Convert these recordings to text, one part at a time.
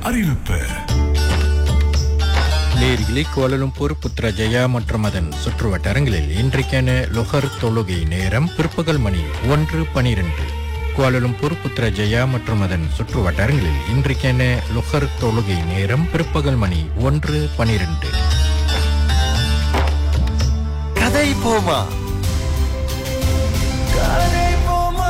அறிவிப்பு லேரியிலே கோலலும்பூர் புத்ரஜயா மற்றும் அதன் சுற்று வட்டாரங்களில் இன்றைக்கான லொஹர் தொழுகை நேரம் பிற்பகல் மணி ஒன்று பனிரெண்டு கோலலும்பூர் புத்ரஜயா மற்றும் அதன் சுற்று வட்டாரங்களில் இன்றைக்கான லொஹர் தொழுகை நேரம் பிற்பகல் மணி ஒன்று பனிரெண்டு கதை போமா கதை போமா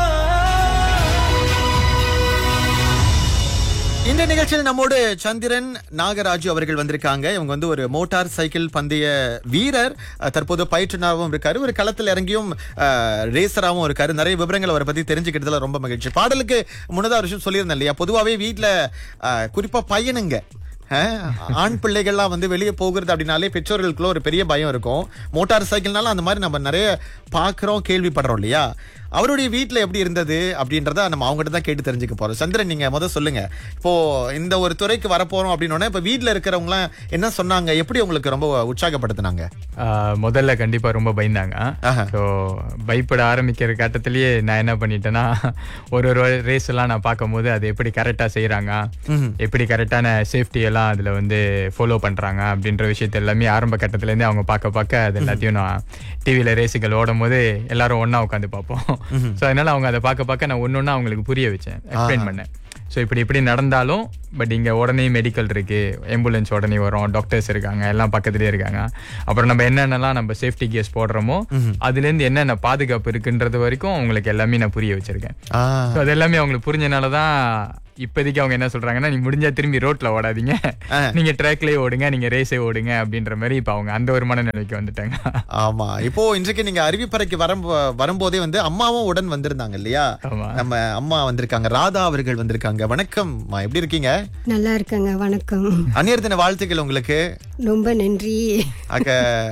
இந்த நிகழ்ச்சியில் நம்மோடு சந்திரன் நாகராஜு அவர்கள் வந்திருக்காங்க இவங்க வந்து ஒரு மோட்டார் சைக்கிள் பந்தய வீரர் அஹ், தற்போது பயிற்றுனராகவும் இருக்காரு ஒரு களத்தில் இறங்கியும் ரேசராகவும் இருக்காரு நிறைய விவரங்கள் அவரை பத்தி தெரிஞ்சுக்கிட்டதுல ரொம்ப மகிழ்ச்சி பாடலுக்கு முன்னதா ஒரு விஷயம் சொல்லியிருந்தேன் இல்லையா பொதுவாகவே வீட்டில் குறிப்பா பையனுங்க அஹ், ஆண் பிள்ளைகள்லாம் வந்து வெளியே போகிறது அப்படின்னாலே பெற்றோர்களுக்குள்ள ஒரு பெரிய பயம் இருக்கும் மோட்டார் சைக்கிள்னால அந்த மாதிரி நம்ம நிறைய பார்க்குறோம் கேள்விப்படுறோம் இல்லையா அவருடைய வீட்டில் எப்படி இருந்தது அப்படின்றத நம்ம அவங்ககிட்ட தான் கேட்டு தெரிஞ்சுக்க போறோம் சந்திரன் நீங்க முத சொல்லுங்க இப்போ இந்த ஒரு துறைக்கு வரப்போறோம் அப்படின்னோடனே இப்போ வீட்டில் இருக்கிறவங்களாம் என்ன சொன்னாங்க எப்படி உங்களுக்கு ரொம்ப உற்சாகப்படுத்தினாங்க ஆஹ் முதல்ல கண்டிப்பா ரொம்ப பயந்தாங்க ஆஹா. ஸோ பயப்பட ஆரம்பிக்கிற கட்டத்திலேயே நான் என்ன பண்ணிட்டேன்னா ஒரு ஒரு ரேஸ் எல்லாம் நான் பார்க்கும்போது அது எப்படி கரெக்டா செய்யறாங்க எப்படி கரெக்டான சேஃப்டி எல்லாம் அதுல வந்து ஃபாலோ பண்றாங்க அப்படின்ற விஷயத்த எல்லாமே ஆரம்ப கட்டத்துல இருந்தே அவங்க பார்க்க பார்க்க அது எல்லாத்தையும் நான் டிவியில ரேஸுகள் ஓடும் போது எல்லாரும் ஒண்ணா உட்காந்து பார்ப்போம் ஸோ அதனால அவங்க அதை பார்க்க பார்க்க நான் ஒன்னொன்னா அவங்களுக்கு புரிய வச்சேன் எக்ஸ்பிளைன் பண்ணேன் ஸோ இப்படி இப்படி நடந்தாலும் பட் இங்கே உடனே மெடிக்கல் இருக்கு ஆம்புலன்ஸ் உடனே வரும் டாக்டர்ஸ் இருக்காங்க எல்லாம் பக்கத்துலேயே இருக்காங்க அப்புறம் நம்ம என்னென்னலாம் நம்ம சேஃப்டி கேஸ் போடுறோமோ அதுலேருந்து என்னென்ன பாதுகாப்பு இருக்குன்றது வரைக்கும் அவங்களுக்கு எல்லாமே நான் புரிய வச்சிருக்கேன் ஆ, ஸோ அது எல்லாமே அவங்களுக்கு புரிஞ்சனால தான் இப்போதைக்கு அவங்க என்ன சொல்றாங்கன்னா நீ முடிஞ்சா திரும்பி ரோட்ல ஓடாதீங்க நீங்க ட்ராக்லயே ஓடுங்க நீங்க ரேஸே ஓடுங்க அப்படின்ற மாதிரி இப்போ அவங்க அந்த ஒரு மனநிலைக்கு வந்துட்டாங்க ஆமா இப்போ இன்றைக்கு நீங்க அறிவிப்பறைக்கு வரும் வரும்போதே வந்து அம்மாவும் உடன் வந்திருந்தாங்க இல்லையா ஆமா. நம்ம அம்மா வந்திருக்காங்க ராதா அவர்கள் வந்திருக்காங்க வணக்கம் அம்மா, எப்படி இருக்கீங்க நல்லா இருக்கேங்க வணக்கம் அந்நியர் தின வாழ்த்துக்கள் உங்களுக்கு ரொம்ப நன்றி ஆக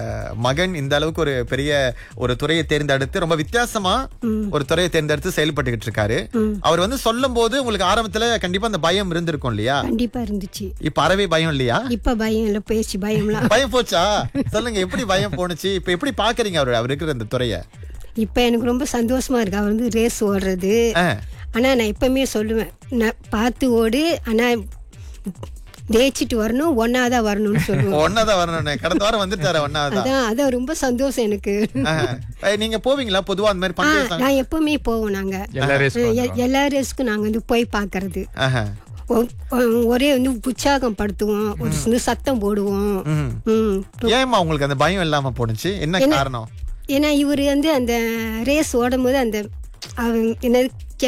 மகன் இந்த அளவுக்கு ஒரு பெரிய ஒரு துறையை தேர்ந்தெடுத்து ரொம்ப வித்தியாசமா ஒரு துறையை தேர்ந்தெடுத்து செயல்பட்டுக்கிட்டு இருக்காரு அவர் வந்து சொல்லும் போது உங்களுக்கு ஆரம்பத்துல கண்டிப்பா அந்த பயம் இருந்திருக்கும் இல்லையா கண்டிப்பா இருந்துச்சு இப்ப அறவே பயம் இல்லையா இப்ப பயம் இல்ல பேச்சு பயம்லாம் பயம் போச்சா சொல்லுங்க எப்படி பயம் போனுச்சு இப்ப எப்படி பாக்குறீங்க அவர் அவர் இருக்கிற அந்த துறைய இப்ப எனக்கு ரொம்ப சந்தோஷமா இருக்கு அவர் வந்து ரேஸ் ஓடுறது ஆ, ஆனா நான் எப்பவுமே சொல்லுவேன் நான் பார்த்து ஓடு ஆனா ஜெயிச்சிட்டு வரணும் ஒன்னாதான் வரணும்னு சொல்லுவேன் ஒன்னாதான் வரணும் கடந்த வாரம் வந்துட்டாரு ஒன்னாதான் அதான் அதான் ரொம்ப சந்தோஷம் எனக்கு நீங்க போவீங்களா பொதுவா அந்த மாதிரி ஆ, பந்தய சங்க- நான் எப்பவுமே போவோம் நாங்க எல்லா ரேஸ் எ- எல்லா ரேஸ்க்கும் நாங்க வந்து போய் பாக்குறது ஆஹா. ஒ- ஒ- ஒரே வந்து உற்சாகம் படுத்துவோம் ஒரு சின்ன சத்தம் போடுவோம் ம். ம் ஏம்மா உங்களுக்கு அந்த பயம் இல்லாம போனுச்சு என்ன காரணம் ஏன்னா இவர் வந்து அந்த ரேஸ் ஓடும்போது அந்த அவன் என்னது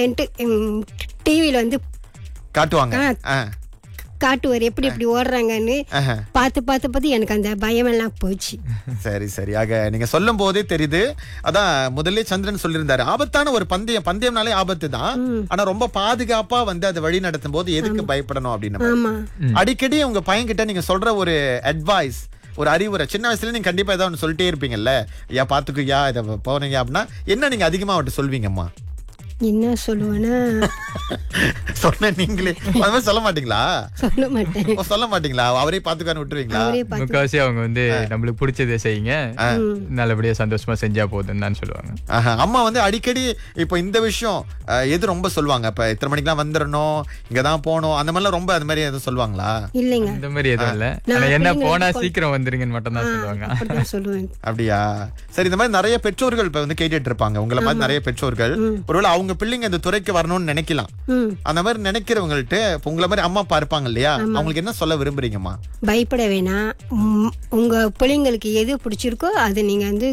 டிவியில வந்து காட்டுவாங்க ஆ, காட்டுவார் எப்படி எப்படி ஓடுறாங்கன்னு ஆஹா. பார்த்து பார்த்து பார்த்து எனக்கு அந்த பயம் எல்லாம் போச்சு சரி சரி ஆக நீங்க சொல்லும் போதே தெரியுது அதான் முதல்ல சந்திரன் சொல்லியிருந்தாரு ஆபத்தான ஒரு பந்தயம் பந்தயம்னாலே ஆபத்து தான் ஆனா ரொம்ப பாதுகாப்பா வந்து அதை வழி நடத்தும் போது எதுக்கு பயப்படணும் அப்படின்னு ஆமா அடிக்கடி உங்க பையன்கிட்ட நீங்க சொல்ற ஒரு அட்வைஸ் ஒரு அறிவுரை சின்ன வயசுல நீங்க கண்டிப்பா ஏதாவது ஒன்று சொல்லிட்டே இருப்பீங்கல்ல ஐயா பாத்துக்குயா இதை போறீங்க அப்படின்னா என்ன நீங்க அதிகமா அவர்கிட்ட சொல்வீங்கம்மா என்ன சொல்லுவேன்னா சொன்ன நீங்களே அது மாதிரி சொல்ல மாட்டீங்களா சொல்ல மாட்டேன் ஓ, சொல்ல மாட்டீங்களா அவரே பாத்துக்கான்னு விட்டுருவீங்களா அவரே பார்த்து முக்காவாசி அவங்க வந்து நம்மளுக்கு பிடிச்சதை செய்யுங்க நல்லபடியா சந்தோஷமா செஞ்சா போதும்னு தான் சொல்லுவாங்க ஆஹா. அம்மா வந்து அடிக்கடி இப்போ இந்த விஷயம் அஹ், எது ரொம்ப சொல்லுவாங்க இப்ப இத்தனை மணிக்கெல்லாம் வந்துடணும் இங்கதான் போகணும் அந்த மாதிரிலாம் ரொம்ப அது மாதிரி எதுவும் சொல்லுவாங்களா இல்லைங்க இந்த மாதிரி எதுவும் இல்ல நான் ஆனா என்ன அப்படிங்க போனா கொ- சீக்கிரம் வந்துருங்கன்னு மட்டும் தான் சொல்லுவாங்க அப்படிதான் சொல்லுவேன் அப்படியா சரி இந்த மாதிரி நிறைய பெற்றோர்கள் இப்ப வந்து கேட்டுட்டு இருப்பாங்க உங்களை மாதிரி நிறைய பெற்றோர்கள் ஒருவேளை அவங்க பிள்ளைங்க இந்த துறைக்கு வரணும்னு நினைக்கலாம் ம் அந்த மாதிரி நினைக்கிறவங்கள்ட்ட இப்ப உங்களை மாதிரி அம்மா அப்பா இருப்பாங்க இல்லையா அவங்களுக்கு என்ன சொல்ல விரும்புறீங்கம்மா பயப்பட வேணாம் உம், உங்க பிள்ளைங்களுக்கு எது பிடிச்சிருக்கோ அதை நீங்க வந்து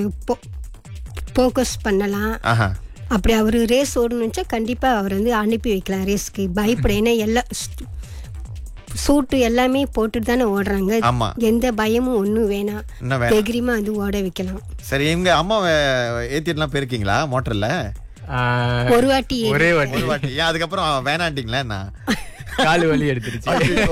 ஃபோக்கஸ் பண்ணலாம் ஆஹா அப்படி அவர் ரேஸ் ஓடணுச்சா கண்டிப்பா அவர் வந்து அனுப்பி வைக்கலாம் ரேஸ்க்கு பயப்பட ஏன்னா எல்லா ஸ்- சூட்டு எல்லாமே போட்டுட்டு தானே ஓடுறாங்க ஆமா எந்த பயமும் ஒன்றும் வேணாம் என்ன வேணும் தைரியமா அது ஓட வைக்கலாம் சரி இவங்க அம்மா ஏத்திட்டுலாம் போயிருக்கீங்களா மோட்டர்ல ஆஹ், ஒரு வாட்டி ஒரே வாட்டி ஒரு வாட்டி ஏன் அதுக்கப்புறம் வேணாண்டிங்களா என்ன காலு வலி எடுத்துருச்சு ஐயோ.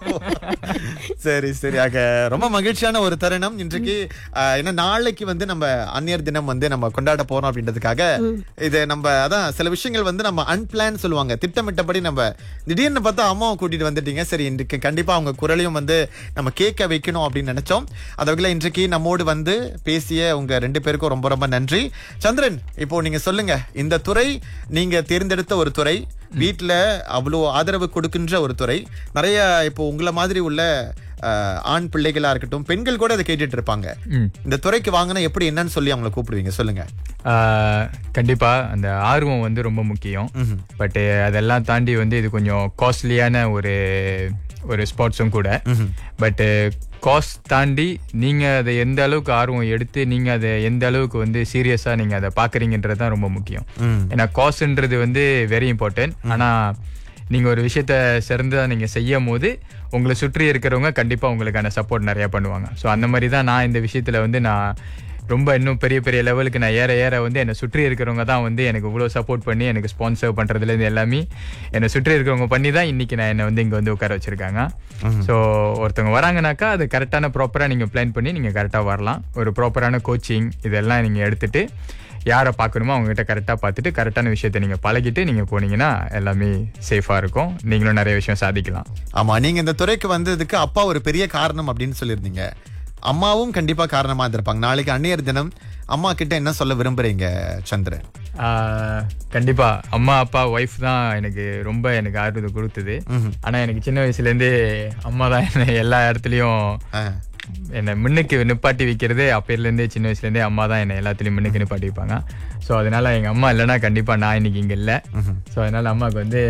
சரி சரி ஆக ரொம்ப மகிழ்ச்சியான ஒரு தருணம் இன்றைக்கு ஆஹ், ஏன்னா நாளைக்கு வந்து நம்ம அந்நியர் தினம் வந்து நம்ம கொண்டாட போறோம் அப்படின்றதுக்காக இது நம்ம அதான் சில விஷயங்கள் வந்து நம்ம அன்பிளான் சொல்லுவாங்க திட்டமிட்டபடி நம்ம திடீர்னு பார்த்தா அம்மாவை கூட்டிட்டு வந்துட்டீங்க சரி இன்றைக்கு கண்டிப்பா அவங்க குரலையும் வந்து நம்ம கேட்க வைக்கணும் அப்படின்னு நினைச்சோம் அந்த வகையில் இன்றைக்கு நம்மோடு வந்து பேசிய உங்க ரெண்டு பேருக்கும் ரொம்ப ரொம்ப நன்றி சந்திரன் இப்போ நீங்க சொல்லுங்க இந்த துறை நீங்க தேர்ந்தெடுத்த ஒரு துறை வீட்ல அவ்வளோ ஆதரவு கொடுக்க கொடுக்கின்ற ஒரு துறை நிறைய இப்போ உங்களை மாதிரி உள்ள அஹ், ஆண் பிள்ளைகளா இருக்கட்டும் பெண்கள் கூட அதை கேட்டுட்டு இருப்பாங்க ம். இந்த துறைக்கு வாங்கினா எப்படி என்னன்னு சொல்லி அவங்களை கூப்பிடுவீங்க சொல்லுங்க ஆஹ் கண்டிப்பா அந்த ஆர்வம் வந்து ரொம்ப முக்கியம் பட் அதெல்லாம் தாண்டி வந்து இது கொஞ்சம் காஸ்ட்லியான ஒரு ஒரு ஸ்போர்ட்ஸும் கூட பட் காஸ்ட் தாண்டி நீங்க அதை எந்த அளவுக்கு ஆர்வம் எடுத்து நீங்க அதை எந்த அளவுக்கு வந்து சீரியஸா நீங்க அதை பாக்குறீங்கன்றது தான் ரொம்ப முக்கியம் ஏன்னா காஸ்ட்ன்றது வந்து வெரி இம்பார்ட்டன்ட் ஆனா நீங்க ஒரு விஷயத்த சிறந்ததா நீங்க செய்யும் போது உங்களை சுற்றி இருக்கிறவங்க கண்டிப்பா உங்களுக்கான சப்போர்ட் நிறைய பண்ணுவாங்க ஸோ அந்த மாதிரி தான் நான் இந்த விஷயத்துல வந்து நான் ரொம்ப இன்னும் பெரிய பெரிய லெவலுக்கு நான் ஏற ஏற வந்து என்னை சுற்றி இருக்கிறவங்க தான் வந்து எனக்கு இவ்வளோ சப்போர்ட் பண்ணி எனக்கு ஸ்பான்சர் பண்றதுல இருந்து எல்லாமே என்னை சுற்றி இருக்கிறவங்க பண்ணி தான் இன்னைக்கு நான் என்னை வந்து இங்க வந்து உட்கார வச்சிருக்காங்க ஸோ ஒருத்தவங்க வராங்கனாக்கா அது கரெக்டான ப்ராப்பராக நீங்க பிளான் பண்ணி நீங்க கரெக்டாக வரலாம் ஒரு ப்ராப்பரான கோச்சிங் இதெல்லாம் நீங்க எடுத்துட்டு யாரை பார்க்கணுமோ அவங்ககிட்ட கரெக்டாக பார்த்துட்டு கரெக்டான விஷயத்தை நீங்கள் பழகிட்டு நீங்கள் போனீங்கன்னா எல்லாமே சேஃபாக இருக்கும் நீங்களும் நிறைய விஷயம் சாதிக்கலாம் ஆமா நீங்க இந்த துறைக்கு வந்ததுக்கு அப்பா ஒரு பெரிய காரணம் அப்படின்னு சொல்லியிருந்தீங்க அம்மாவும் கண்டிப்பா காரணமா இருந்திருப்பாங்க நாளைக்கு அந்நியர் தினம் அம்மா கிட்ட என்ன சொல்ல விரும்புறீங்க சந்திரன் ஆஹ் கண்டிப்பா அம்மா அப்பா ஒய்ஃப் தான் எனக்கு ரொம்ப எனக்கு ஆர்வத்தை கொடுத்தது ஆனா எனக்கு சின்ன வயசுல இருந்தே அம்மா தான் என்னை எல்லா இடத்துலயும் ஆ. என்னை முன்னுக்கு நிப்பாட்டி வைக்கிறதே அப்பையில இருந்தே சின்ன வயசுல இருந்தே அம்மா தான் என்னை எல்லாத்துலயும் முன்னுக்கு நிப்பாட்டி வைப்பாங்க ஸோ அதனால எங்க அம்மா இல்லைன்னா கண்டிப்பா நான் இன்னைக்கு இங்க இல்ல ஸோ அதனால அம்மாவுக்கு வந்து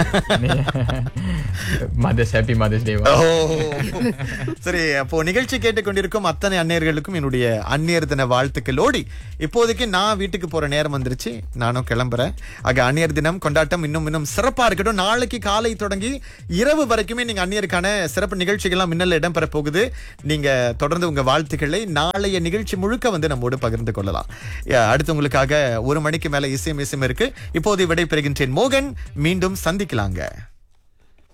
மதர்ஸ் ஹாப்பி மதர்ஸ் டே ஓ சரி அப்போ நிகழ்ச்சி கேட்டுக்கொண்டிருக்கும் அத்தனை அந்நியர்களுக்கும் என்னுடைய அந்நியர் தின வாழ்த்துக்களோடி இப்போதைக்கு நான் வீட்டுக்கு போற நேரம் வந்துருச்சு நானும் கிளம்புறேன் ஆக அந்நியர் தினம் கொண்டாட்டம் இன்னும் இன்னும் சிறப்பா இருக்கட்டும் நாளைக்கு காலை தொடங்கி இரவு வரைக்குமே நீங்க அந்நியருக்கான சிறப்பு நிகழ்ச்சிகள்லாம் மின்னல் இடம்பெற போகுது நீங்க தொடர்ந்து உங்க வாழ்த்துக்களை நாளைய நிகழ்ச்சி முழுக்க வந்து நம்மோடு பகிர்ந்து கொள்ளலாம் அஹ் அடுத்து உங்களுக்காக ஒரு மணிக்கு மேல இசையும் இசையும் இருக்கு இப்போது விடை பெறுகின்றேன் மோகன் மீண்டும் சந்திக்கலாங்க